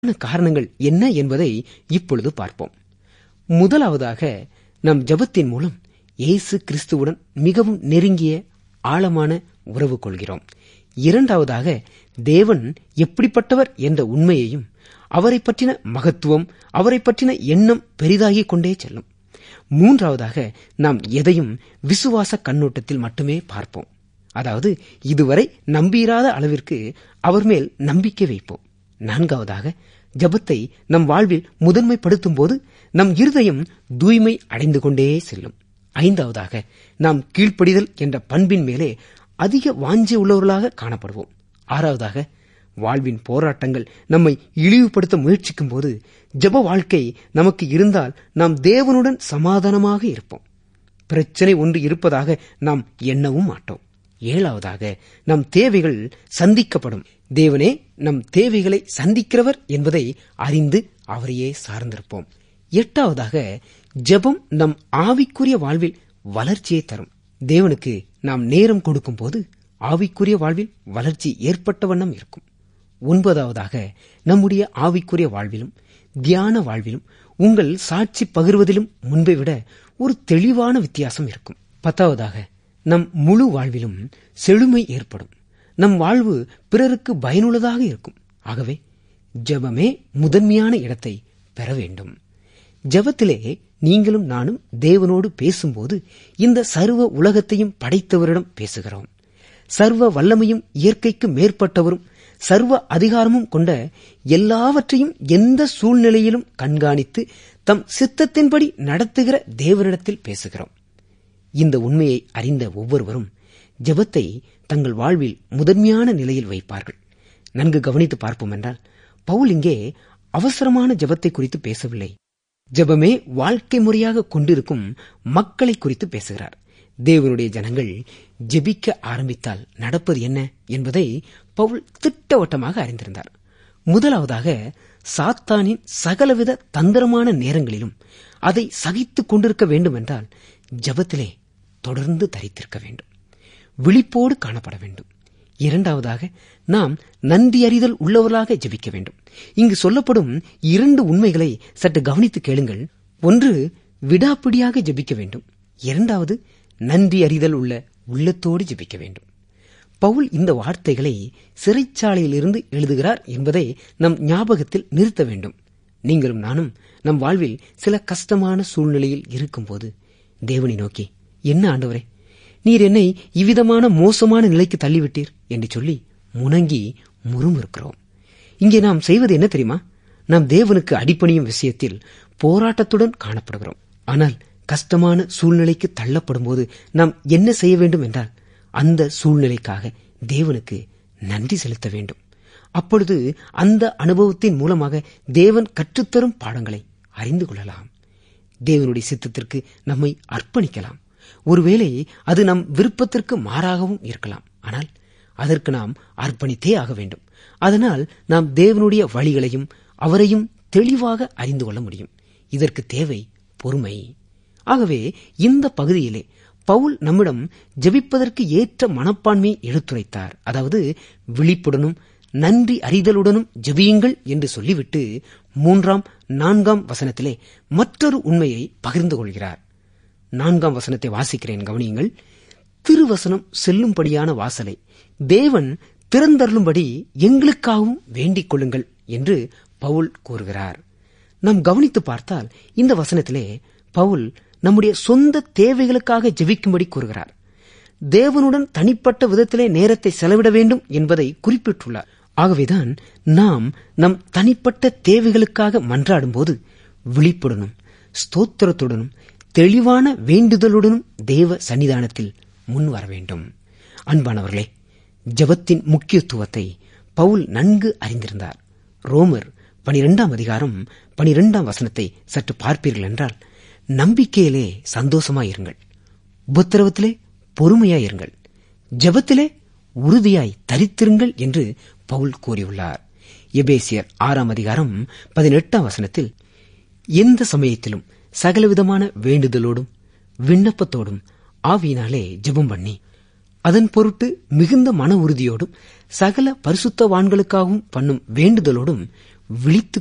காரணங்கள் என்ன என்பதை இப்பொழுது பார்ப்போம் முதலாவதாக நம் ஜபத்தின் மூலம் இயேசு கிறிஸ்துவுடன் மிகவும் நெருங்கிய ஆழமான உறவு கொள்கிறோம் இரண்டாவதாக தேவன் எப்படிப்பட்டவர் என்ற உண்மையையும் அவரை பற்றின மகத்துவம் அவரை பற்றின எண்ணம் பெரிதாகிக் கொண்டே செல்லும் மூன்றாவதாக நாம் எதையும் விசுவாச கண்ணோட்டத்தில் மட்டுமே பார்ப்போம் அதாவது இதுவரை நம்பிராத அளவிற்கு அவர் மேல் நம்பிக்கை வைப்போம் நான்காவதாக ஜபத்தை நம் வாழ்வில் முதன்மைப்படுத்தும் போது நம் இருதயம் தூய்மை அடைந்து கொண்டே செல்லும் ஐந்தாவதாக நாம் கீழ்ப்படிதல் என்ற பண்பின் மேலே அதிக வாஞ்சை உள்ளவர்களாக காணப்படுவோம் ஆறாவதாக வாழ்வின் போராட்டங்கள் நம்மை இழிவுபடுத்த முயற்சிக்கும் போது ஜப வாழ்க்கை நமக்கு இருந்தால் நாம் தேவனுடன் சமாதானமாக இருப்போம் பிரச்சனை ஒன்று இருப்பதாக நாம் எண்ணவும் மாட்டோம் ஏழாவதாக நம் தேவைகள் சந்திக்கப்படும் தேவனே நம் தேவைகளை சந்திக்கிறவர் என்பதை அறிந்து அவரையே சார்ந்திருப்போம் எட்டாவதாக ஜெபம் நம் ஆவிக்குரிய வாழ்வில் வளர்ச்சியை தரும் தேவனுக்கு நாம் நேரம் கொடுக்கும் போது ஆவிக்குரிய வாழ்வில் வளர்ச்சி ஏற்பட்ட வண்ணம் இருக்கும் ஒன்பதாவதாக நம்முடைய ஆவிக்குரிய வாழ்விலும் தியான வாழ்விலும் உங்கள் சாட்சி பகிர்வதிலும் முன்பை விட ஒரு தெளிவான வித்தியாசம் இருக்கும் பத்தாவதாக நம் முழு வாழ்விலும் செழுமை ஏற்படும் நம் வாழ்வு பிறருக்கு பயனுள்ளதாக இருக்கும் ஆகவே ஜெபமே முதன்மையான இடத்தை பெற வேண்டும் ஜெபத்திலே நீங்களும் நானும் தேவனோடு பேசும்போது இந்த சர்வ உலகத்தையும் படைத்தவரிடம் பேசுகிறோம் சர்வ வல்லமையும் இயற்கைக்கு மேற்பட்டவரும் சர்வ அதிகாரமும் கொண்ட எல்லாவற்றையும் எந்த சூழ்நிலையிலும் கண்காணித்து தம் சித்தத்தின்படி நடத்துகிற தேவனிடத்தில் பேசுகிறோம் இந்த உண்மையை அறிந்த ஒவ்வொருவரும் ஜெபத்தை தங்கள் வாழ்வில் முதன்மையான நிலையில் வைப்பார்கள் நன்கு கவனித்து பார்ப்போம் என்றால் பவுல் இங்கே அவசரமான ஜெபத்தை குறித்து பேசவில்லை ஜெபமே வாழ்க்கை முறையாக கொண்டிருக்கும் மக்களை குறித்து பேசுகிறார் தேவனுடைய ஜனங்கள் ஜெபிக்க ஆரம்பித்தால் நடப்பது என்ன என்பதை பவுல் திட்டவட்டமாக அறிந்திருந்தார் முதலாவதாக சாத்தானின் சகலவித தந்திரமான நேரங்களிலும் அதை சகித்துக் கொண்டிருக்க வேண்டும் என்றால் ஜபத்திலே தொடர்ந்து தரித்திருக்க வேண்டும் விழிப்போடு காணப்பட வேண்டும் இரண்டாவதாக நாம் நன்றி அறிதல் உள்ளவர்களாக ஜெபிக்க வேண்டும் இங்கு சொல்லப்படும் இரண்டு உண்மைகளை சற்று கவனித்து கேளுங்கள் ஒன்று விடாப்பிடியாக ஜெபிக்க வேண்டும் இரண்டாவது நன்றி அறிதல் உள்ள உள்ளத்தோடு ஜெபிக்க வேண்டும் பவுல் இந்த வார்த்தைகளை சிறைச்சாலையிலிருந்து எழுதுகிறார் என்பதை நம் ஞாபகத்தில் நிறுத்த வேண்டும் நீங்களும் நானும் நம் வாழ்வில் சில கஷ்டமான சூழ்நிலையில் இருக்கும்போது தேவனை நோக்கி என்ன ஆண்டவரே நீர் என்னை இவ்விதமான மோசமான நிலைக்கு தள்ளிவிட்டீர் என்று சொல்லி முணங்கி முறுமுறுக்கிறோம் இங்கே நாம் செய்வது என்ன தெரியுமா நாம் தேவனுக்கு அடிப்பணியும் விஷயத்தில் போராட்டத்துடன் காணப்படுகிறோம் ஆனால் கஷ்டமான சூழ்நிலைக்கு தள்ளப்படும் போது நாம் என்ன செய்ய வேண்டும் என்றால் அந்த சூழ்நிலைக்காக தேவனுக்கு நன்றி செலுத்த வேண்டும் அப்பொழுது அந்த அனுபவத்தின் மூலமாக தேவன் கற்றுத்தரும் பாடங்களை அறிந்து கொள்ளலாம் தேவனுடைய சித்தத்திற்கு நம்மை அர்ப்பணிக்கலாம் ஒருவேளை அது நம் விருப்பத்திற்கு மாறாகவும் இருக்கலாம் ஆனால் அதற்கு நாம் அர்ப்பணித்தே ஆக வேண்டும் அதனால் நாம் தேவனுடைய வழிகளையும் அவரையும் தெளிவாக அறிந்து கொள்ள முடியும் இதற்கு தேவை பொறுமை ஆகவே இந்த பகுதியிலே பவுல் நம்மிடம் ஜெபிப்பதற்கு ஏற்ற மனப்பான்மையை எடுத்துரைத்தார் அதாவது விழிப்புடனும் நன்றி அறிதலுடனும் ஜெபியுங்கள் என்று சொல்லிவிட்டு மூன்றாம் நான்காம் வசனத்திலே மற்றொரு உண்மையை பகிர்ந்து கொள்கிறார் நான்காம் வசனத்தை வாசிக்கிறேன் கவனியுங்கள் திருவசனம் செல்லும்படியான வாசலை தேவன் திறந்தருளும்படி எங்களுக்காகவும் வேண்டிக் கொள்ளுங்கள் என்று பவுல் கூறுகிறார் நாம் கவனித்து பார்த்தால் இந்த வசனத்திலே பவுல் நம்முடைய சொந்த தேவைகளுக்காக ஜெபிக்கும்படி கூறுகிறார் தேவனுடன் தனிப்பட்ட விதத்திலே நேரத்தை செலவிட வேண்டும் என்பதை குறிப்பிட்டுள்ளார் ஆகவேதான் நாம் நம் தனிப்பட்ட தேவைகளுக்காக மன்றாடும்போது விழிப்புடனும் ஸ்தோத்திரத்துடனும் தெளிவான வேண்டுதலுடனும் தேவ சன்னிதானத்தில் முன் வர வேண்டும் அன்பானவர்களே ஜபத்தின் முக்கியத்துவத்தை பவுல் நன்கு அறிந்திருந்தார் ரோமர் பனிரெண்டாம் அதிகாரம் பனிரெண்டாம் வசனத்தை சற்று பார்ப்பீர்கள் என்றால் நம்பிக்கையிலே சந்தோஷமாயிருங்கள் உபத்திரவத்திலே பொறுமையாயிருங்கள் ஜபத்திலே உறுதியாய் தரித்திருங்கள் என்று பவுல் கூறியுள்ளார் எபேசியர் ஆறாம் அதிகாரம் பதினெட்டாம் வசனத்தில் எந்த சமயத்திலும் சகலவிதமான வேண்டுதலோடும் விண்ணப்பத்தோடும் ஆவியினாலே ஜெபம் பண்ணி அதன் பொருட்டு மிகுந்த மன உறுதியோடும் சகல பரிசுத்தவான்களுக்காகவும் பண்ணும் வேண்டுதலோடும் விழித்து